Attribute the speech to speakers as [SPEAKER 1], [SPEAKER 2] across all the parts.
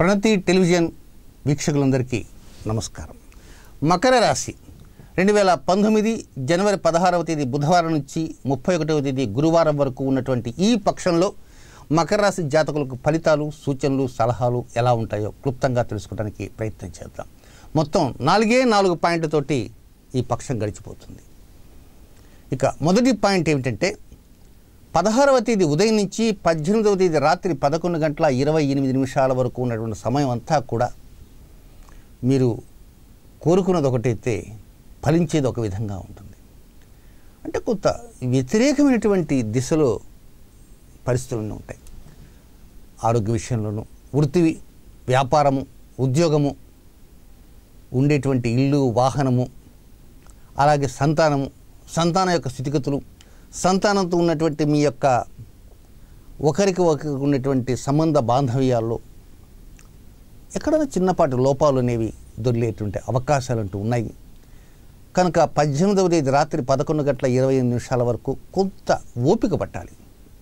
[SPEAKER 1] ప్రణతి television వీక్షకులందరికీ నమస్కారం మకర రాశి రెండు వేల పంతొమ్మిది జనవరి పదహారవ తేదీ బుధవారం నుంచి ముప్పై ఒకటవ తేదీ గురువారం వరకు ఉన్నటువంటి ఈ పక్షంలో మకర రాశి జాతకులకు ఫలితాలు సూచనలు సలహాలు ఎలా ఉంటాయో క్లుప్తంగా తెలుసుకోవడానికి ప్రయత్నం చేద్దాం మొత్తం నాలుగే నాలుగు పాయింట్లతోటి ఈ పక్షం గడిచిపోతుంది ఇక మొదటి పాయింట్ ఏమిటంటే పదహారవ తేదీ ఉదయం నుంచి పద్దెనిమిదవ తేదీ రాత్రి పదకొండు గంటల ఇరవై ఎనిమిది నిమిషాల వరకు ఉన్నటువంటి సమయం అంతా కూడా మీరు కోరుకున్నది ఒకటైతే ఫలించేది ఒక విధంగా ఉంటుంది అంటే కొంత వ్యతిరేకమైనటువంటి దిశలో పరిస్థితులు ఉంటాయి ఆరోగ్య విషయంలోనూ వృత్తి వ్యాపారము ఉద్యోగము ఉండేటువంటి ఇల్లు వాహనము అలాగే సంతానము సంతానం యొక్క స్థితిగతులు సంతానంతో ఉన్నటువంటి మీ యొక్క ఒకరికి ఒకరికి ఉన్నటువంటి సంబంధ బాంధవ్యాల్లో ఎక్కడైనా చిన్నపాటి లోపాలు అనేవి దొరికేటువంటి అవకాశాలు అంటూ ఉన్నాయి కనుక పద్దెనిమిదవ తేదీ రాత్రి పదకొండు గంటల ఇరవై ఎనిమిది నిమిషాల వరకు కొంత ఓపిక పట్టాలి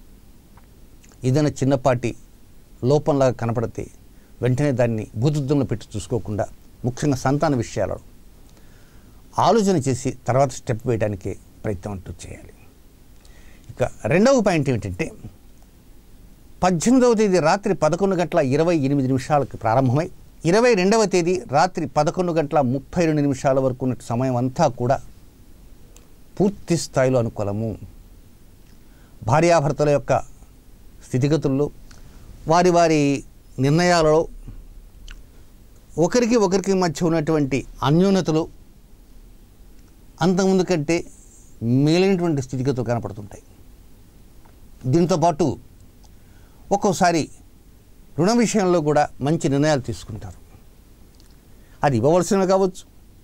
[SPEAKER 1] ఏదైనా చిన్నపాటి లోపంలాగా కనపడితే వెంటనే దాన్ని భూతుద్దంలో పెట్టి చూసుకోకుండా ముఖ్యంగా సంతాన విషయాలలో ఆలోచన చేసి తర్వాత స్టెప్ వేయడానికి ప్రయత్నం అంటూ చేయాలి ఇక రెండవ పాయింట్ ఏమిటంటే పద్దెనిమిదవ తేదీ రాత్రి పదకొండు గంటల ఇరవై ఎనిమిది నిమిషాలకు ప్రారంభమై ఇరవై రెండవ తేదీ రాత్రి పదకొండు గంటల ముప్పై రెండు నిమిషాల వరకు ఉన్న సమయం అంతా కూడా పూర్తి స్థాయిలో అనుకూలము భార్యాభర్తల యొక్క స్థితిగతుల్లో వారి వారి నిర్ణయాలలో ఒకరికి ఒకరికి మధ్య ఉన్నటువంటి అన్యోన్యతలు అంతకుముందు కంటే మేలైనటువంటి స్థితిగతులు కనపడుతుంటాయి దీంతో పాటు ఒక్కోసారి రుణ విషయంలో కూడా మంచి నిర్ణయాలు తీసుకుంటారు అది ఇవ్వవలసినవి కావచ్చు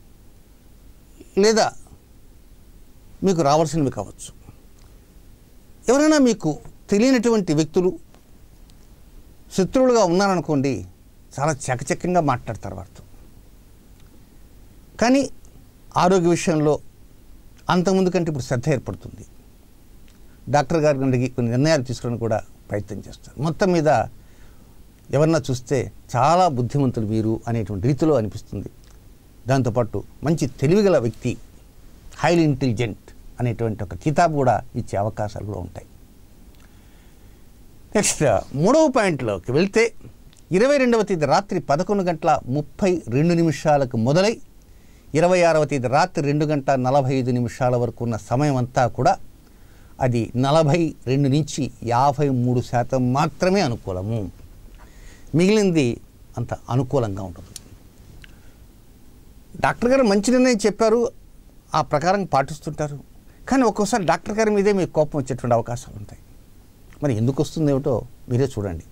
[SPEAKER 1] లేదా మీకు రావాల్సినవి కావచ్చు ఎవరైనా మీకు తెలియనటువంటి వ్యక్తులు శత్రువులుగా ఉన్నారనుకోండి చాలా చకచక్యంగా మాట్లాడతారు వారితో కానీ ఆరోగ్య విషయంలో అంతకుముందు కంటే ఇప్పుడు శ్రద్ధ ఏర్పడుతుంది డాక్టర్ గారి నుండి కొన్ని నిర్ణయాలు తీసుకోవడానికి కూడా ప్రయత్నం చేస్తారు మొత్తం మీద ఎవరన్నా చూస్తే చాలా బుద్ధిమంతులు వీరు అనేటువంటి రీతిలో అనిపిస్తుంది దాంతోపాటు మంచి తెలివిగల వ్యక్తి హైలీ ఇంటెలిజెంట్ అనేటువంటి ఒక కితాబు కూడా ఇచ్చే అవకాశాలు కూడా ఉంటాయి నెక్స్ట్ మూడవ పాయింట్లోకి వెళ్తే ఇరవై రెండవ తేదీ రాత్రి పదకొండు గంటల ముప్పై రెండు నిమిషాలకు మొదలై ఇరవై ఆరవ తేదీ రాత్రి రెండు గంటల నలభై ఐదు నిమిషాల వరకు ఉన్న సమయం అంతా కూడా అది నలభై రెండు నుంచి యాభై మూడు శాతం మాత్రమే అనుకూలము మిగిలింది అంత అనుకూలంగా ఉంటుంది డాక్టర్ గారు మంచి నిర్ణయం చెప్పారు ఆ ప్రకారం పాటిస్తుంటారు కానీ ఒక్కోసారి డాక్టర్ గారి మీదే మీకు కోపం వచ్చేటువంటి అవకాశాలు ఉంటాయి మరి ఎందుకు వస్తుంది ఏమిటో మీరే చూడండి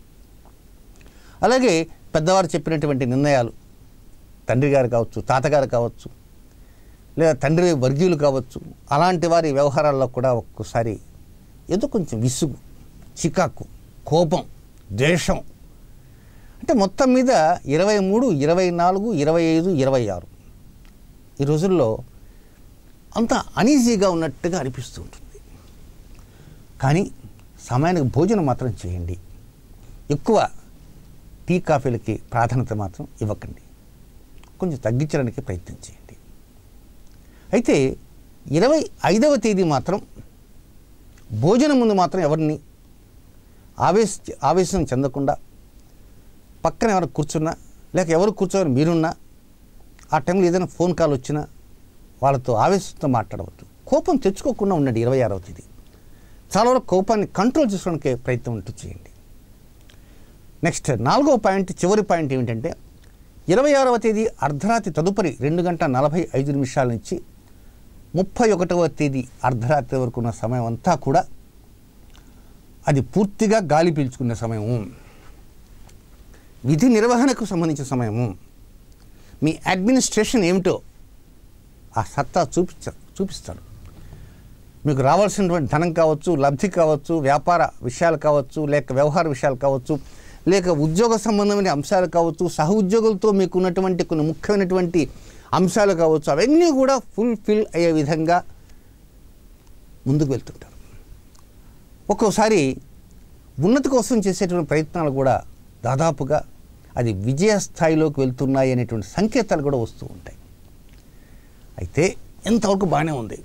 [SPEAKER 1] అలాగే పెద్దవారు చెప్పినటువంటి నిర్ణయాలు తండ్రి గారు కావచ్చు తాతగారు కావచ్చు లేదా తండ్రి వర్గీయులు కావచ్చు అలాంటి వారి వ్యవహారాల్లో కూడా ఒక్కోసారి ఏదో కొంచెం విసుగు చికాకు కోపం ద్వేషం అంటే మొత్తం మీద ఇరవై మూడు ఇరవై నాలుగు ఇరవై ఐదు ఇరవై ఆరు ఈ రోజుల్లో అంత అనీజీగా ఉన్నట్టుగా అనిపిస్తూ ఉంటుంది కానీ సమయానికి భోజనం మాత్రం చేయండి ఎక్కువ టీ కాఫీలకి ప్రాధాన్యత మాత్రం ఇవ్వకండి కొంచెం తగ్గించడానికి ప్రయత్నం చేయండి అయితే ఇరవై ఐదవ తేదీ మాత్రం భోజనం ముందు మాత్రం ఎవరిని ఆవేశ ఆవేశం చెందకుండా పక్కన ఎవరు కూర్చున్నా లేక ఎవరు కూర్చోని మీరున్నా ఆ టైంలో ఏదైనా ఫోన్ కాల్ వచ్చినా వాళ్ళతో ఆవేశంతో మాట్లాడవద్దు కోపం తెచ్చుకోకుండా ఉండండి ఇరవై ఆరవ తేదీ చాలా వరకు కోపాన్ని కంట్రోల్ చేసుకోవడానికి ప్రయత్నం ఉంటూ చేయండి నెక్స్ట్ నాలుగో పాయింట్ చివరి పాయింట్ ఏమిటంటే ఇరవై ఆరవ తేదీ అర్ధరాత్రి తదుపరి రెండు గంటల నలభై ఐదు నిమిషాల నుంచి ముప్పై ఒకటవ తేదీ అర్ధరాత్రి వరకు ఉన్న సమయం అంతా కూడా అది పూర్తిగా గాలి పీల్చుకునే సమయము విధి నిర్వహణకు సంబంధించిన సమయము మీ అడ్మినిస్ట్రేషన్ ఏమిటో ఆ సత్తా చూపించ చూపిస్తాడు మీకు రావాల్సినటువంటి ధనం కావచ్చు లబ్ధి కావచ్చు వ్యాపార విషయాలు కావచ్చు లేక వ్యవహార విషయాలు కావచ్చు లేక ఉద్యోగ సంబంధమైన అంశాలు కావచ్చు సహ ఉద్యోగులతో మీకు ఉన్నటువంటి కొన్ని ముఖ్యమైనటువంటి అంశాలు కావచ్చు అవన్నీ కూడా ఫుల్ఫిల్ అయ్యే విధంగా ముందుకు వెళ్తుంటారు ఒక్కోసారి ఉన్నతి కోసం చేసేటువంటి ప్రయత్నాలు కూడా దాదాపుగా అది విజయ స్థాయిలోకి వెళ్తున్నాయి అనేటువంటి సంకేతాలు కూడా వస్తూ ఉంటాయి అయితే ఎంతవరకు బాగానే ఉంది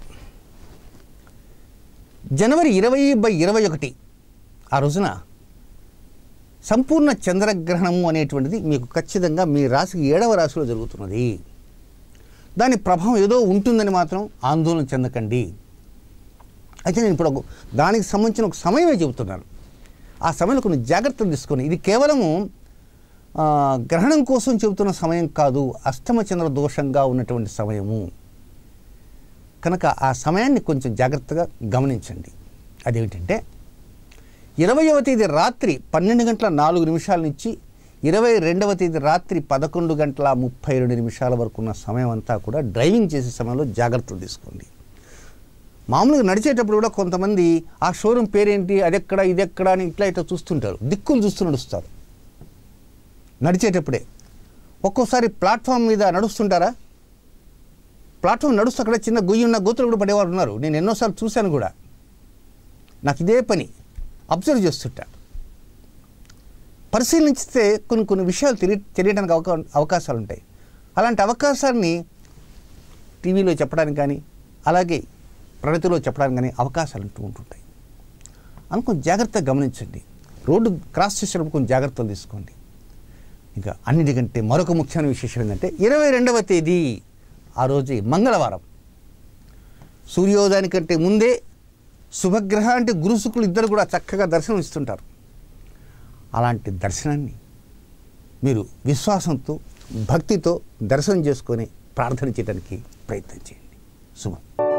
[SPEAKER 1] జనవరి ఇరవై బై ఇరవై ఒకటి ఆ రోజున సంపూర్ణ చంద్రగ్రహణము అనేటువంటిది మీకు ఖచ్చితంగా మీ రాశికి ఏడవ రాశిలో జరుగుతున్నది దాని ప్రభావం ఏదో ఉంటుందని మాత్రం ఆందోళన చెందకండి అయితే నేను ఇప్పుడు ఒక- దానికి సంబంధించిన ఒక సమయమే చెబుతున్నాను ఆ సమయంలో కొన్ని జాగ్రత్తలు తీసుకొని ఇది కేవలము ఆ, గ్రహణం కోసం చెబుతున్న సమయం కాదు అష్టమ చంద్ర దోషంగా ఉన్నటువంటి సమయము కనుక ఆ సమయాన్ని కొంచెం జాగ్రత్తగా గమనించండి అదేమిటంటే ఇరవయవ తేదీ రాత్రి పన్నెండు గంటల నాలుగు నిమిషాల నుంచి ఇరవై రెండవ తేదీ రాత్రి పదకొండు గంటల ముప్పై రెండు నిమిషాల వరకు ఉన్న సమయం అంతా కూడా డ్రైవింగ్ చేసే సమయంలో జాగ్రత్తలు తీసుకోండి మామూలుగా నడిచేటప్పుడు కూడా కొంతమంది ఆ షోరూమ్ పేరేంటి అదెక్కడ ఇదెక్కడ అని ఇట్లా ఇట్లా చూస్తుంటారు దిక్కులు చూస్తూ నడుస్తారు నడిచేటప్పుడే ఒక్కోసారి ప్లాట్ఫామ్ మీద నడుస్తుంటారా ప్లాట్ఫామ్ నడుస్తూ అక్కడ చిన్న గొయ్యి ఉన్న గోతులు కూడా పడేవారు ఉన్నారు నేను ఎన్నోసార్లు చూశాను కూడా నాకు ఇదే పని అబ్జర్వ్ చేస్తుంటా పరిశీలించితే కొన్ని కొన్ని విషయాలు తెలియ తెలియడానికి అవకా అవకాశాలు ఉంటాయి అలాంటి అవకాశాన్ని టీవీలో చెప్పడానికి కానీ అలాగే ప్రగతిలో చెప్పడానికి కానీ అవకాశాలు ఉంటూ ఉంటుంటాయి అని కొంచెం జాగ్రత్తగా గమనించండి రోడ్డు క్రాస్ చేసేటప్పుడు కొంచెం జాగ్రత్తలు తీసుకోండి ఇంకా అన్నిటికంటే మరొక ముఖ్యమైన విశేషం ఏంటంటే ఇరవై రెండవ తేదీ ఆ రోజు మంగళవారం సూర్యోదయానికంటే ముందే శుభగ్రహ అంటే గురు శుక్రులు ఇద్దరు కూడా చక్కగా దర్శనం ఇస్తుంటారు అలాంటి దర్శనాన్ని మీరు విశ్వాసంతో భక్తితో దర్శనం చేసుకొని ప్రార్థన చేయడానికి ప్రయత్నం చేయండి శుభం